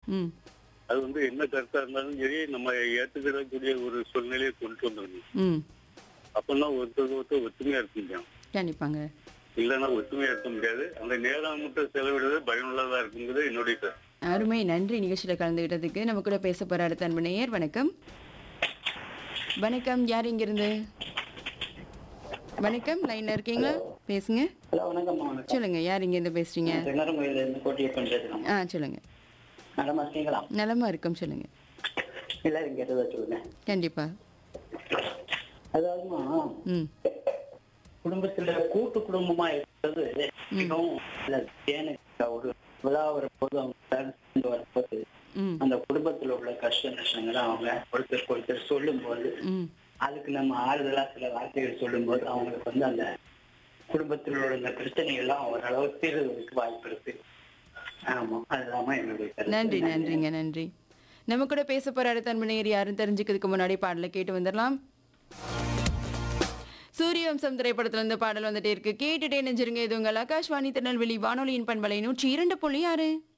ம் அது வந்து என்ன கருத்தா இருந்தாலும் சரி நம்ம ஏத்துக்கிடக்கூடிய ஒரு சூழ்நிலையை கொண்டு வந்துடணும் ம் அப்பதான் ஒருத்தர் ஒருத்தர் ஒத்துமையா இருக்க முடியும் கண்டிப்பாங்க இல்லைன்னா ஒத்துமையா இருக்க முடியாது அந்த நேரம் மட்டும் செலவிடுறது பயனுள்ளதா இருக்குங்கிறது என்னுடைய கருத்து அருமை நன்றி நிகழ்ச்சியில் கலந்துக்கிட்டதுக்கு நம்ம கூட பேச போற அடுத்த அன்பு நேயர் வணக்கம் வணக்கம் யார் இங்கிருந்து வணக்கம் லைன்ல இருக்கீங்களா பேசுங்க ஹலோ வணக்கம்மா வணக்கம் சொல்லுங்க யார் இங்கிருந்து பேசுறீங்க தென்னரங்கோயில இருந்து கோட்டியப்பன் பேசுறோம் ஆ சொல்லுங்க நலமா இருக்கீங்களா நலமா இருக்கும் சொல்லுங்க எல்லாரும் கேட்டதா சொல்லுங்க கண்டிப்பா அதாவதுமா ம் குடும்பத்துல கூட்டு குடும்பமா இருக்கிறது மிகவும் நல்லது. ஏன்னு கேட்டா, ஒரு விழா வரும்போது அவங்க எல்லாரும் சேர்ந்து வரும்போது ம் அந்த குடும்பத்துல உள்ள கஷ்ட நஷ்டங்களை அவங்க ஒருத்தருக்கு ஒருத்தர் சொல்லும்போது ம் அதுக்கு நம்ம ஆறுதலா சில வார்த்தைகள் சொல்லும்போது அவங்களுக்கு வந்து அந்த குடும்பத்தில் உள்ள இந்த பிரச்சனைகள் எல்லாம் ஓரளவு தீர்வதற்கு வாய்ப்பு இருக்கு ஆமா அதுதான் என்னுடைய கருத்து. நன்றி நன்றிங்க நன்றி நம்ம கூட பேச போற அடுத்த அன்பு நேயர் யாரும் தெரிஞ்சுக்கிறதுக்கு முன்னாடி பாடலை கேட்டு வந்துடலாம் சூரியவம்சம் திரைப்படத்துல இருந்து பாடல் வந்துட்டே இருக்கு கேட்டுட்டே நெஞ்சிருங்க இது உங்கள் ஆகாஷ்வாணி திருநெல்வேலி வானொலியின் பண்பலை நூற்றி இரண்டு புள்ளி ஆறு